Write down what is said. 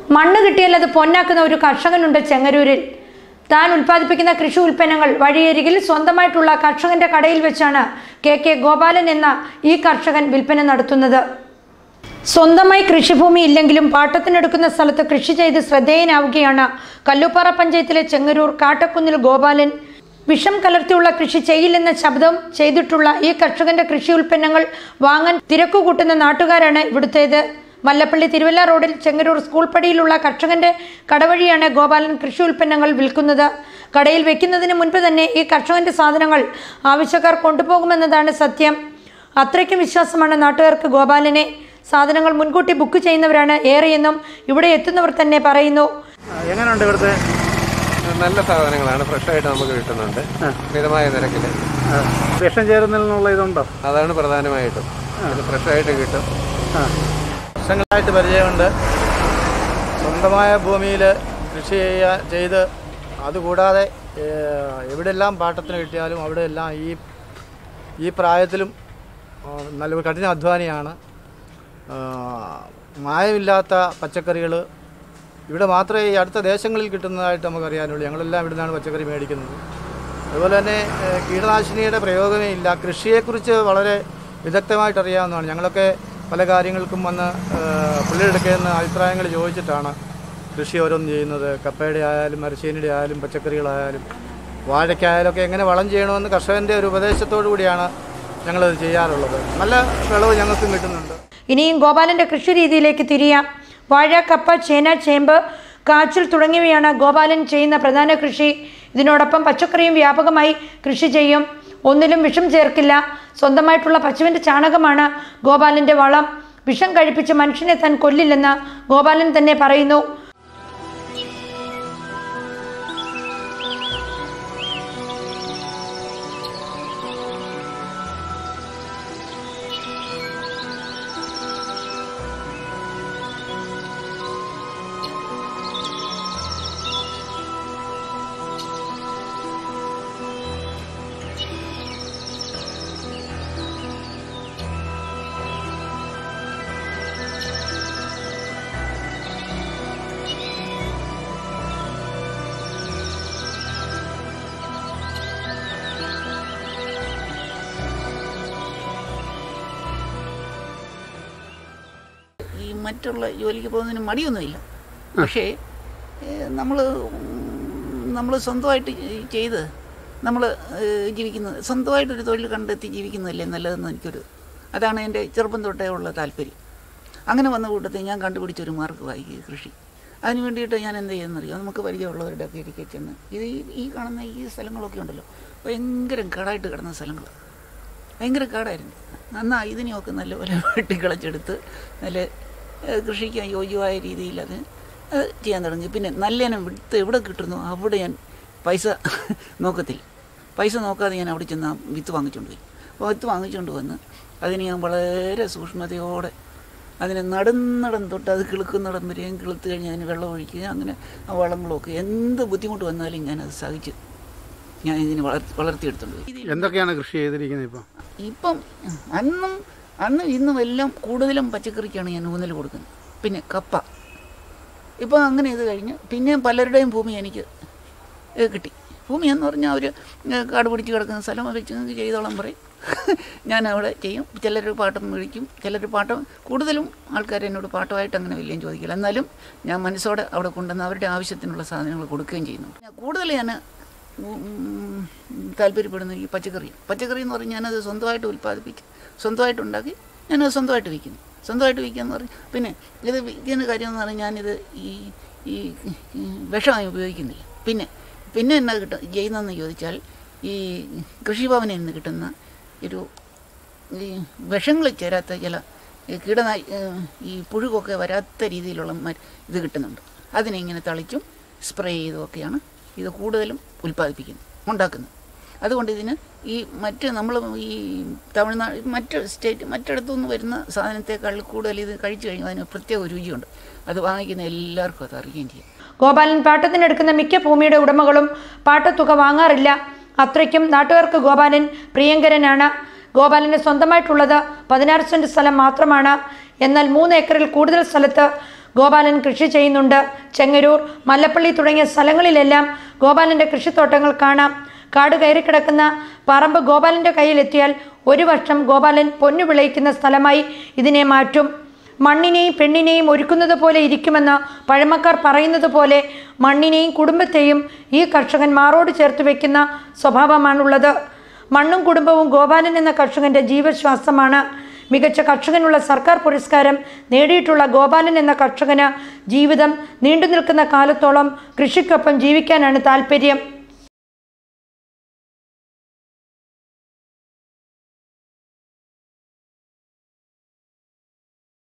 മണ്ണ് കിട്ടിയാൽ അത് പൊന്നാക്കുന്ന ഒരു കർഷകനുണ്ട് ചെങ്ങരൂരിൽ താൻ ഉൽപ്പാദിപ്പിക്കുന്ന കൃഷി ഉൽപ്പന്നങ്ങൾ വഴിയരികിൽ സ്വന്തമായിട്ടുള്ള കർഷകന്റെ കടയിൽ വെച്ചാണ് കെ കെ ഗോപാലൻ എന്ന ഈ കർഷകൻ വിൽപ്പന നടത്തുന്നത് സ്വന്തമായി കൃഷിഭൂമി ഇല്ലെങ്കിലും പാട്ടത്തിനെടുക്കുന്ന സ്ഥലത്ത് കൃഷി ചെയ്ത് ശ്രദ്ധേയനാവുകയാണ് കല്ലുപ്പാറ പഞ്ചായത്തിലെ ചെങ്ങരൂർ കാട്ടക്കുന്നിൽ ഗോപാലൻ വിഷം കലർത്തിയുള്ള കൃഷി ചെയ്യില്ലെന്ന ശബ്ദം ചെയ്തിട്ടുള്ള ഈ കർഷകന്റെ കൃഷി ഉൽപ്പന്നങ്ങൾ വാങ്ങാൻ തിരക്കുകൂട്ടുന്ന നാട്ടുകാരാണ് ഇവിടുത്തേത് മല്ലപ്പള്ളി തിരുവല്ല റോഡിൽ ചെങ്ങരൂർ സ്കൂൾ പടിയിലുള്ള കർഷകന്റെ കടവഴിയാണ് ഗോപാലൻ കൃഷി ഉൽപ്പന്നങ്ങൾ വിൽക്കുന്നത് കടയിൽ വെക്കുന്നതിന് മുൻപ് തന്നെ ഈ കർഷകന്റെ സാധനങ്ങൾ ആവശ്യക്കാർ കൊണ്ടുപോകുമെന്നതാണ് സത്യം അത്രയ്ക്കും വിശ്വാസമാണ് നാട്ടുകാർക്ക് ഗോപാലനെ സാധനങ്ങൾ മുൻകൂട്ടി ബുക്ക് ചെയ്യുന്നവരാണ് ഏറെയെന്നും ഇവിടെ എത്തുന്നവർ തന്നെ പറയുന്നു എങ്ങനെയുണ്ട് ഇവിടുത്തെ നല്ല സാധനങ്ങളാണ് ഫ്രഷായിട്ട് നമുക്ക് കിട്ടുന്നുണ്ട് മിതമായ നിരക്കിൽ ആ, വിഷം ചേരുന്നതിനുള്ള ഇതുണ്ടോ അതാണ് പ്രധാനമായിട്ടും ഇത് ഫ്രഷായിട്ട് കിട്ടും വർഷങ്ങളായിട്ട് പരിചയമുണ്ട് സ്വന്തമായ ഭൂമിയിൽ കൃഷി ചെയ്യാ ചെയ്ത് അതുകൂടാതെ ഏഹ്, എവിടെല്ലാം പാട്ടത്തിന് കിട്ടിയാലും അവിടെയെല്ലാം ഈ ഈ പ്രായത്തിലും ആ, നല്ല കഠിന അധ്വാനിയാണ് ആ, മായമില്ലാത്ത പച്ചക്കറികൾ ഇവിടെ മാത്രമേ ഈ അടുത്ത ദേശങ്ങളിൽ കിട്ടുന്നതായിട്ട് നമുക്കറിയാനുള്ളൂ ഞങ്ങളെല്ലാം ഇവിടെ നിന്നാണ് പച്ചക്കറി മേടിക്കുന്നത് അതുപോലെ തന്നെ ഏഹ്, കീടനാശിനിയുടെ പ്രയോഗമേ ഇല്ല കൃഷിയെക്കുറിച്ച് വളരെ വിദഗ്ധമായിട്ട് അറിയാവുന്നതാണ് ഞങ്ങളൊക്കെ പല കാര്യങ്ങൾക്കും വന്ന് ഏഹ്, പുള്ളിയുടെ അടുക്കൽ നിന്ന് അഭിപ്രായങ്ങൾ ചോദിച്ചിട്ടാണ് കൃഷി ഓരോന്ന് ചെയ്യുന്നത് കപ്പയുടെ ആയാലും മരച്ചീനിയുടെ ആയാലും പച്ചക്കറികളായാലും വാഴയ്ക്കായാലും ഒക്കെ എങ്ങനെ വളം ചെയ്യണമെന്ന് കർഷകൻ്റെ ഒരു ഉപദേശത്തോടു കൂടിയാണ് ഞങ്ങളത് ചെയ്യാറുള്ളത് നല്ല വിളവ് ഞങ്ങൾക്കും കിട്ടുന്നുണ്ട് ഇനിയും ഗോപാലന്റെ കൃഷി രീതിയിലേക്ക് തിരിയാം വാഴ കപ്പ ചേന ചേമ്പ് കാച്ചിൽ തുടങ്ങിയവയാണ് ഗോപാലൻ ചെയ്യുന്ന പ്രധാന കൃഷി ഇതിനോടൊപ്പം പച്ചക്കറിയും വ്യാപകമായി കൃഷി ചെയ്യും ഒന്നിലും വിഷം ചേർക്കില്ല സ്വന്തമായിട്ടുള്ള പശുവിൻ്റെ ചാണകമാണ് ഗോപാലന്റെ വളം വിഷം കഴിപ്പിച്ച് മനുഷ്യനെ താൻ കൊല്ലില്ലെന്ന് ഗോപാലൻ തന്നെ പറയുന്നു ഈ മറ്റുള്ള ജോലിക്ക് പോകുന്നതിന് മടിയൊന്നുമില്ല പക്ഷേ നമ്മൾ നമ്മൾ സ്വന്തമായിട്ട് ചെയ്ത് നമ്മൾ ജീവിക്കുന്നത് സ്വന്തമായിട്ടൊരു തൊഴിൽ കണ്ടെത്തി ജീവിക്കുന്നതല്ലേ നല്ലതെന്ന് എനിക്കൊരു അതാണ് എൻ്റെ ചെറുപ്പം തൊട്ടേ ഉള്ള താല്പര്യം അങ്ങനെ വന്ന കൂട്ടത്തിൽ ഞാൻ കണ്ടുപിടിച്ചൊരു മാർഗ്ഗമായി ഈ കൃഷി അതിന് വേണ്ടിയിട്ട് ഞാൻ എന്ത് ചെയ്യുന്നറിയോ നമുക്ക് പരിചയമുള്ളവരുടെ ഒക്കെ ഇരിക്കെ ചെന്ന് ഇത് ഈ ഈ കാണുന്ന ഈ സ്ഥലങ്ങളൊക്കെ ഉണ്ടല്ലോ ഭയങ്കര കാടായിട്ട് കിടന്ന സ്ഥലങ്ങൾ ഭയങ്കര കാടായിരുന്നു അന്നാ ഇതിനെയൊക്കെ നല്ലപോലെ വെട്ടിക്കളച്ചെടുത്ത് നല്ല ഏഹ്, കൃഷിക്ക് യോജ്യമായ രീതിയിൽ അത് അത് ചെയ്യാൻ തുടങ്ങി പിന്നെ നല്ല ഇനം വിത്ത് എവിടെ കിട്ടുന്നു അവിടെ ഞാൻ പൈസ നോക്കത്തില്ല പൈസ നോക്കാതെ ഞാൻ അവിടെ ചെന്ന് ആ വിത്ത് വാങ്ങിച്ചുകൊണ്ട് പോയി അപ്പോൾ വിത്ത് വാങ്ങിച്ചുകൊണ്ട് വന്ന് അതിന് ഞാൻ വളരെ സൂക്ഷ്മതയോടെ അതിനെ നടുന്നിടം തൊട്ട് അത് കിളുക്കുന്നിടം വരെയും കിളുത്ത് കഴിഞ്ഞ് അതിന് വെള്ളം ഒഴിക്കുക അങ്ങനെ ആ വളങ്ങളൊക്കെ എന്ത് ബുദ്ധിമുട്ട് വന്നാലും ഞാനത് സഹിച്ച് ഞാൻ ഇതിനെ വളർത്തി വളർത്തിയെടുത്തുകൊണ്ട് പോയി എന്തൊക്കെയാണ് കൃഷി ചെയ്തിരിക്കുന്നത് ഇപ്പം ഇപ്പം അന്നും അന്നും ഇന്നും എല്ലാം കൂടുതലും പച്ചക്കറിക്കാണ് ഞാൻ ഊന്നൽ കൊടുക്കുന്നത് പിന്നെ കപ്പ ഇപ്പം അങ്ങനെ ഇത് കഴിഞ്ഞ് പിന്നെയും പലരുടെയും ഭൂമി എനിക്ക് ഏ, കിട്ടി ഭൂമി എന്ന് പറഞ്ഞാൽ അവർ കാട് പിടിച്ച് കിടക്കുന്ന സ്ഥലം വെച്ച് നിങ്ങൾക്ക് ചെയ്തോളം പറയും ഞാൻ അവിടെ ചെയ്യും ചിലർ പാട്ടം മേടിക്കും ചിലർ പാട്ടം കൂടുതലും ആൾക്കാർ എന്നോട് പാട്ടമായിട്ട് അങ്ങനെ വലിയ ചോദിക്കില്ല എന്നാലും ഞാൻ മനസ്സോടെ അവിടെ കൊണ്ടുവന്ന് അവരുടെ ആവശ്യത്തിനുള്ള സാധനങ്ങൾ കൊടുക്കുകയും ചെയ്യുന്നുണ്ട് ഞാൻ കൂടുതൽ ഞാൻ ഉം, താല്പര്യപ്പെടുന്നത് ഈ പച്ചക്കറി പച്ചക്കറി എന്ന് പറഞ്ഞാൽ ഞാനത് സ്വന്തമായിട്ട് ഉൽപ്പാദിപ്പിക്കും സ്വന്തമായിട്ട് ഉണ്ടാക്കി ഞാനത് സ്വന്തമായിട്ട് വിൽക്കുന്നു സ്വന്തമായിട്ട് വിൽക്കുക എന്ന് പറഞ്ഞാൽ പിന്നെ ഇത് വിൽക്കുന്ന കാര്യം എന്ന് പറഞ്ഞാൽ ഞാനിത് ഈ ഈ ഈ വിഷമായി ഉപയോഗിക്കുന്നില്ല പിന്നെ പിന്നെ എന്നാ കിട്ടും ചെയ്യുന്നതെന്ന് ചോദിച്ചാൽ ഈ കൃഷിഭവനിൽ നിന്ന് കിട്ടുന്ന ഒരു ഈ വിഷങ്ങൾ ചേരാത്ത ചില ഈ കീടനാ ഈ പുഴുകൊക്കെ വരാത്ത രീതിയിലുള്ള മ- ഇത് കിട്ടുന്നുണ്ട് അതിനെ ഇങ്ങനെ തളിച്ചും സ്പ്രേ ചെയ്തുമൊക്കെയാണ് ഇത് കൂടുതലും ഉൽപ്പാദിപ്പിക്കുന്നത് ഉണ്ടാക്കുന്നത് അതുകൊണ്ട് ഇതിന് ഈ മറ്റ് നമ്മൾ ഈ തമിഴ്നാട് മറ്റ് സ്റ്റേറ്റ് മറ്റിടത്തുനിന്ന് വരുന്ന സാധനത്തെക്കാൾ കൂടുതൽ ഇത് കഴിച്ചു കഴിഞ്ഞാൽ അതിന് പ്രത്യേക രുചിയുണ്ട് അത് വാങ്ങിക്കുന്ന എല്ലാവർക്കും അത് അറിയുകയും ചെയ്യും ഗോപാലൻ പാട്ടത്തിനെടുക്കുന്ന മിക്ക ഭൂമിയുടെ ഉടമകളും പാട്ടത്തുക വാങ്ങാറില്ല അത്രയ്ക്കും നാട്ടുകാർക്ക് ഗോപാലൻ പ്രിയങ്കരനാണ് ഗോപാലന് സ്വന്തമായിട്ടുള്ളത് പതിനാറ് സെന്റ് സ്ഥലം മാത്രമാണ് എന്നാൽ മൂന്ന് ഏക്കറിൽ കൂടുതൽ സ്ഥലത്ത് ഗോപാലൻ കൃഷി ചെയ്യുന്നുണ്ട് ചെങ്ങരൂർ മല്ലപ്പള്ളി തുടങ്ങിയ സ്ഥലങ്ങളിലെല്ലാം ഗോപാലൻ്റെ കൃഷിത്തോട്ടങ്ങൾ കാണാം കാട് കയറിക്കിടക്കുന്ന പറമ്പ് ഗോപാലൻ്റെ കയ്യിലെത്തിയാൽ ഒരു വർഷം ഗോപാലൻ പൊന്നു വിളയിക്കുന്ന സ്ഥലമായി ഇതിനെ മാറ്റും മണ്ണിനെയും പെണ്ണിനെയും ഒരുക്കുന്നത് പോലെ ഇരിക്കുമെന്ന് പഴമക്കാർ പറയുന്നത് പോലെ മണ്ണിനെയും കുടുംബത്തെയും ഈ കർഷകൻ മാറോട് ചേർത്ത് വെക്കുന്ന സ്വഭാവമാണുള്ളത് മണ്ണും കുടുംബവും ഗോപാലൻ എന്ന കർഷകന്റെ ജീവശ്വാസമാണ് മികച്ച കർഷകനുള്ള സർക്കാർ പുരസ്കാരം നേടിയിട്ടുള്ള ഗോപാലൻ എന്ന കർഷകന് ജീവിതം നീണ്ടു നിൽക്കുന്ന കാലത്തോളം കൃഷിക്കൊപ്പം ജീവിക്കാനാണ് താല്പര്യം